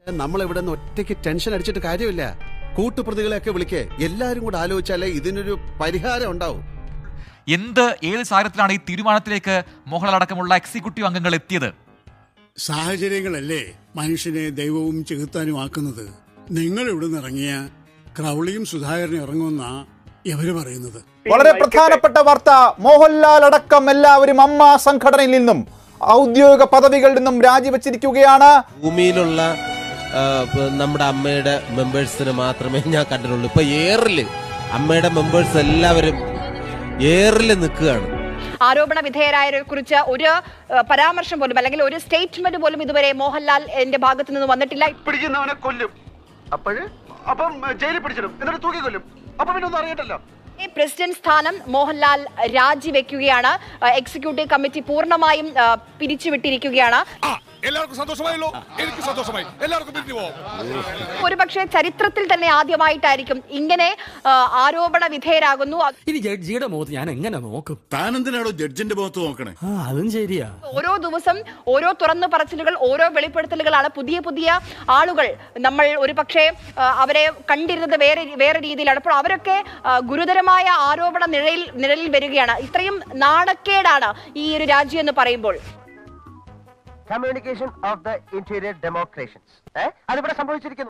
നമ്മൾ ഇവിടെ നിന്ന് ഒറ്റയ്ക്ക് ടെൻഷൻ അടിച്ചിട്ട് കാര്യമില്ല കൂട്ടുപ്രതികളെയൊക്കെ വിളിക്കേ എല്ലാരും കൂടെ ആലോചിച്ചാലേ ഇതിനൊരു പരിഹാരം ഉണ്ടാവും എന്ത് ഏത് സാഹചര്യത്തിലാണ് ഈ തീരുമാനത്തിലേക്ക് മോഹൻലാൽ അടക്കമുള്ള എക്സിക്യൂട്ടീവ് അംഗങ്ങൾ എത്തിയത് സാഹചര്യങ്ങളല്ലേ മനുഷ്യനെ ദൈവവും ചെകുത്താനും ആക്കുന്നത് നിങ്ങൾ ഇവിടുന്ന് ഇറങ്ങിയ ക്രൗളിയും സുധാകരനും ഇറങ്ങുമെന്നാ ഇവര് പറയുന്നത് വളരെ പ്രധാനപ്പെട്ട വാർത്ത മോഹൻലാൽ അടക്കം എല്ലാവരും അമ്മ സംഘടനയിൽ നിന്നും ഔദ്യോഗിക പദവികളിൽ നിന്നും രാജിവെച്ചിരിക്കുകയാണ് ഭൂമിയിലുള്ള ആ, പ- നമ്മുടെ അമ്മയുടെ മെമ്പേഴ്സിന് മാത്രമേ ഞാൻ കണ്ടിട്ടുള്ളൂ ഇപ്പൊ ഏറില് അമ്മയുടെ മെമ്പേഴ്സ് എല്ലാവരും ഏറില് നിൽക്കുകയാണ് ആരോപണ വിധേയരായവരെ കുറിച്ച് ഒരു ഏഹ്, പരാമർശം പോലും അല്ലെങ്കിൽ ഒരു സ്റ്റേറ്റ്മെന്റ് പോലും ഇതുവരെ മോഹൻലാൽ എന്റെ ഭാഗത്തു നിന്ന് വന്നിട്ടില്ല പിടിക്കുന്നവനെ കൊല്ലും അപ്പോഴ് അപ്പം ജയിലിൽ പിടിച്ചിടും എന്നിട്ട് തൂക്കി കൊല്ലും അപ്പൊ പിന്നെ ഒന്നും അറിയട്ടല്ലോ ഈ പ്രസിഡന്റ് സ്ഥാനം മോഹൻലാൽ രാജിവെക്കുകയാണ് ഏഹ്, എക്സിക്യൂട്ടീവ് കമ്മിറ്റി പൂർണ്ണമായും ഏഹ്, പിരിച്ചുവിട്ടിരിക്കുകയാണ് എല്ലാവർക്കും സന്തോഷമായല്ലോ എനിക്ക് സന്തോഷമായി എല്ലാവർക്കും പിരിഞ്ഞു പോവാം ഒരുപക്ഷെ ചരിത്രത്തിൽ തന്നെ ആദ്യമായിട്ടായിരിക്കും ഇങ്ങനെ ഏഹ്, ആരോപണ വിധേയരാകുന്നു ഇനി ജഡ്ജിയുടെ മുഖത്ത് ഞാൻ എങ്ങനെ നോക്കും താനെന്തിനാണോ ജഡ്ജിന്റെ മുഖത്ത് നോക്കണേ ആ അതും ശരിയാ ഓരോ ദിവസം ഓരോ തുറന്നു പറച്ചിലുകൾ ഓരോ വെളിപ്പെടുത്തലുകളാണ് പുതിയ പുതിയ ആളുകൾ നമ്മൾ ഒരു പക്ഷേ അവരെ കണ്ടിരുന്നത് വേറെ വേറെ രീതിയിലാണ് അപ്പോൾ അവരൊക്കെ ആ, ഗുരുതരമായ ആരോപണ നിഴലിൽ നിഴലിൽ വരികയാണ് ഇത്രയും നാണക്കേടാണ് ഈ ഒരു രാജ്യം എന്ന് പറയുമ്പോൾ കമ്മ്യൂണിക്കേഷൻ ഓഫ് ദ ഇന്റീരിയർ ഡെമോക്രേഷൻസ് അതിവിടെ സംഭവിച്ചിരിക്കുന്നു